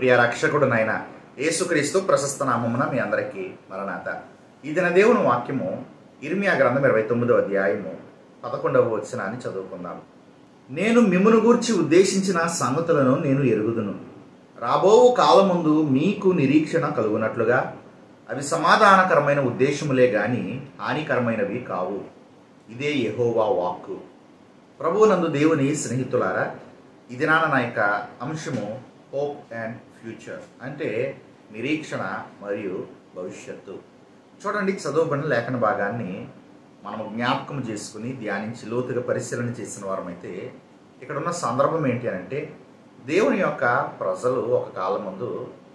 ప్రియ రక్షకుడునైన యేసుక్రీస్తు ప్రశస్త నామమున మీ అందరికీ మరణాత ఈ దిన దేవుని వాక్యము ఇర్మియా గ్రంథం ఇరవై తొమ్మిదో అధ్యాయము పదకొండవ వచనాన్ని చదువుకుందాం నేను మిమ్మును గూర్చి ఉద్దేశించిన సంగతులను నేను ఎరుగుదును రాబో కాలముందు మీకు నిరీక్షణ కలుగునట్లుగా అవి సమాధానకరమైన ఉద్దేశములే గాని హానికరమైనవి కావు ఇదే యెహోవా వాక్కు ప్రభువునందు దేవుని స్నేహితులారా ఇది నాన్న నా యొక్క అంశము హోప్ అండ్ ఫ్యూచర్ అంటే నిరీక్షణ మరియు భవిష్యత్తు చూడండి చదువుబడిన లేఖన భాగాన్ని మనము జ్ఞాపకం చేసుకుని ధ్యానించి లోతుగా పరిశీలన చేసిన వారమైతే ఇక్కడ ఉన్న సందర్భం ఏంటి అని అంటే దేవుని యొక్క ప్రజలు ఒక కాలం ముందు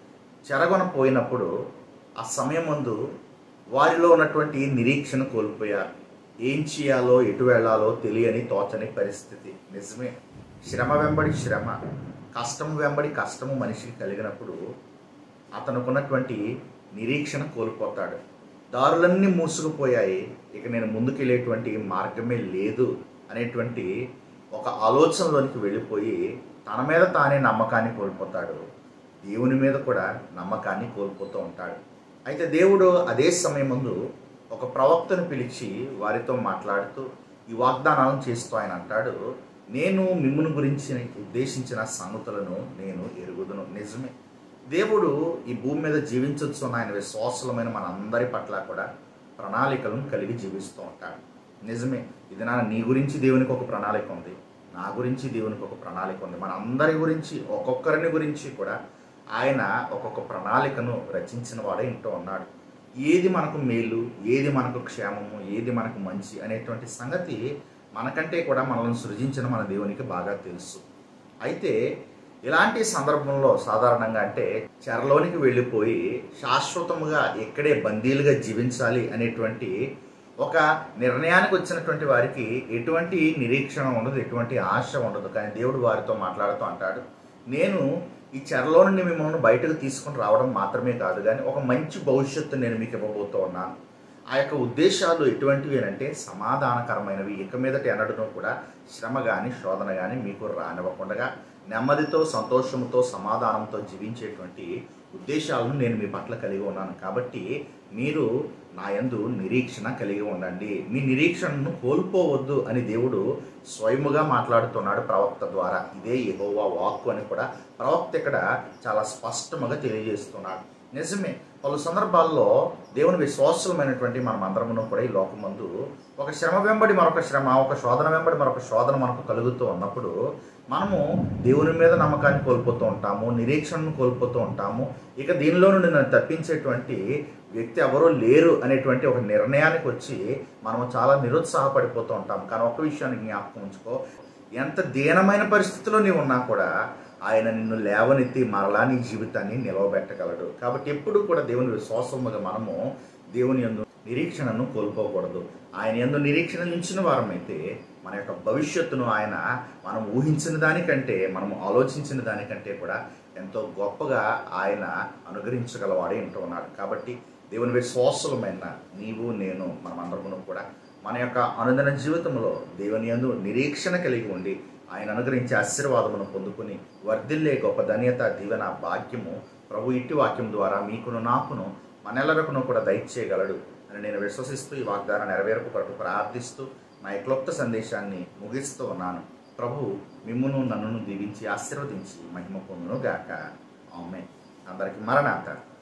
చెరగొన పోయినప్పుడు ఆ సమయం ముందు వారిలో ఉన్నటువంటి నిరీక్షణ కోల్పోయారు ఏం చేయాలో ఎటు వెళ్ళాలో తెలియని తోచని పరిస్థితి నిజమే శ్రమ వెంబడి శ్రమ కష్టము వెంబడి కష్టము మనిషికి కలిగినప్పుడు అతనుకున్నటువంటి నిరీక్షణ కోల్పోతాడు దారులన్నీ మూసుకుపోయాయి ఇక నేను ముందుకెళ్ళేటువంటి మార్గమే లేదు అనేటువంటి ఒక ఆలోచనలోనికి వెళ్ళిపోయి తన మీద తానే నమ్మకాన్ని కోల్పోతాడు దేవుని మీద కూడా నమ్మకాన్ని కోల్పోతూ ఉంటాడు అయితే దేవుడు అదే సమయం ముందు ఒక ప్రవక్తను పిలిచి వారితో మాట్లాడుతూ ఈ వాగ్దానాలను చేస్తూ ఆయన అంటాడు నేను మిమ్మును గురించి ఉద్దేశించిన సంగతులను నేను ఎరుగుదును నిజమే దేవుడు ఈ భూమి మీద జీవించవచ్చు అన్న ఆయన విశ్వాసులమైన మనందరి పట్ల కూడా ప్రణాళికలను కలిగి జీవిస్తూ ఉంటాడు నిజమే ఇది నా నీ గురించి దేవునికి ఒక ప్రణాళిక ఉంది నా గురించి దేవునికి ఒక ప్రణాళిక ఉంది మన అందరి గురించి ఒక్కొక్కరిని గురించి కూడా ఆయన ఒక్కొక్క ప్రణాళికను రచించిన వాడే ఇంటూ ఉన్నాడు ఏది మనకు మేలు ఏది మనకు క్షేమము ఏది మనకు మంచి అనేటువంటి సంగతి మనకంటే కూడా మనల్ని సృజించిన మన దేవునికి బాగా తెలుసు అయితే ఇలాంటి సందర్భంలో సాధారణంగా అంటే చెరలోనికి వెళ్ళిపోయి శాశ్వతముగా ఎక్కడే బందీలుగా జీవించాలి అనేటువంటి ఒక నిర్ణయానికి వచ్చినటువంటి వారికి ఎటువంటి నిరీక్షణ ఉండదు ఎటువంటి ఆశ ఉండదు కానీ దేవుడు వారితో మాట్లాడుతూ అంటాడు నేను ఈ చెరలో నుండి మిమ్మల్ని బయటకు తీసుకొని రావడం మాత్రమే కాదు కానీ ఒక మంచి భవిష్యత్తు నేను మీకు ఇవ్వబోతూ ఉన్నాను ఆ యొక్క ఉద్దేశాలు ఎటువంటివి అంటే సమాధానకరమైనవి ఇక మీదట ఎన్నడూ కూడా శ్రమ కానీ శోధన కానీ మీకు రానివ్వకుండా నెమ్మదితో సంతోషంతో సమాధానంతో జీవించేటువంటి ఉద్దేశాలను నేను మీ పట్ల కలిగి ఉన్నాను కాబట్టి మీరు నా యందు నిరీక్షణ కలిగి ఉండండి మీ నిరీక్షణను కోల్పోవద్దు అని దేవుడు స్వయముగా మాట్లాడుతున్నాడు ప్రవక్త ద్వారా ఇదే యెహోవా వాక్కు అని కూడా ప్రవక్త ఇక్కడ చాలా స్పష్టముగా తెలియజేస్తున్నాడు నిజమే పలు సందర్భాల్లో దేవుని విశ్వాసమైనటువంటి మనం అందరమును కూడా ఈ లోకమందు ఒక శ్రమ వెంబడి మరొక శ్రమ ఒక శోధన వెంబడి మరొక శోధన మనకు కలుగుతూ ఉన్నప్పుడు మనము దేవుని మీద నమ్మకాన్ని కోల్పోతూ ఉంటాము నిరీక్షణను కోల్పోతూ ఉంటాము ఇక దీనిలో నుండి నన్ను తప్పించేటువంటి వ్యక్తి ఎవరో లేరు అనేటువంటి ఒక నిర్ణయానికి వచ్చి మనము చాలా నిరుత్సాహపడిపోతూ ఉంటాం కానీ ఒక విషయాన్ని జ్ఞాపకం ఉంచుకో ఎంత దీనమైన పరిస్థితిలో నీవు ఉన్నా కూడా ఆయన నిన్ను లేవనెత్తి మరలా నీ జీవితాన్ని నిలవబెట్టగలడు కాబట్టి ఎప్పుడు కూడా దేవుని విశ్వాసముగా మనము దేవుని యందు నిరీక్షణను కోల్పోకూడదు ఆయన యందు నిరీక్షణ నించిన వారమైతే మన యొక్క భవిష్యత్తును ఆయన మనం ఊహించిన దానికంటే మనం ఆలోచించిన దానికంటే కూడా ఎంతో గొప్పగా ఆయన అనుగ్రహించగలవాడే ఉంటూ ఉన్నాడు కాబట్టి దేవుని విశ్వాసమైన నీవు నేను మనమందరమును కూడా మన యొక్క అనుదిన జీవితంలో దేవుని యందు నిరీక్షణ కలిగి ఉండి ఆయన అనుగ్రహించే ఆశీర్వాదమును పొందుకుని వర్ధిల్లే గొప్ప ధన్యత దీవెన భాగ్యము ప్రభు ఇట్టి వాక్యం ద్వారా మీకును నాకును మనెల్లరకును కూడా దయచేయగలడు అని నేను విశ్వసిస్తూ ఈ వాగ్దానం నెరవేర్పు కొరకు ప్రార్థిస్తూ నా ఈ క్లుప్త సందేశాన్ని ముగిస్తూ ఉన్నాను ప్రభు మిమ్మును నన్ను దీవించి ఆశీర్వదించి మహిమ పొందును గాక ఆమె అందరికి మరణాత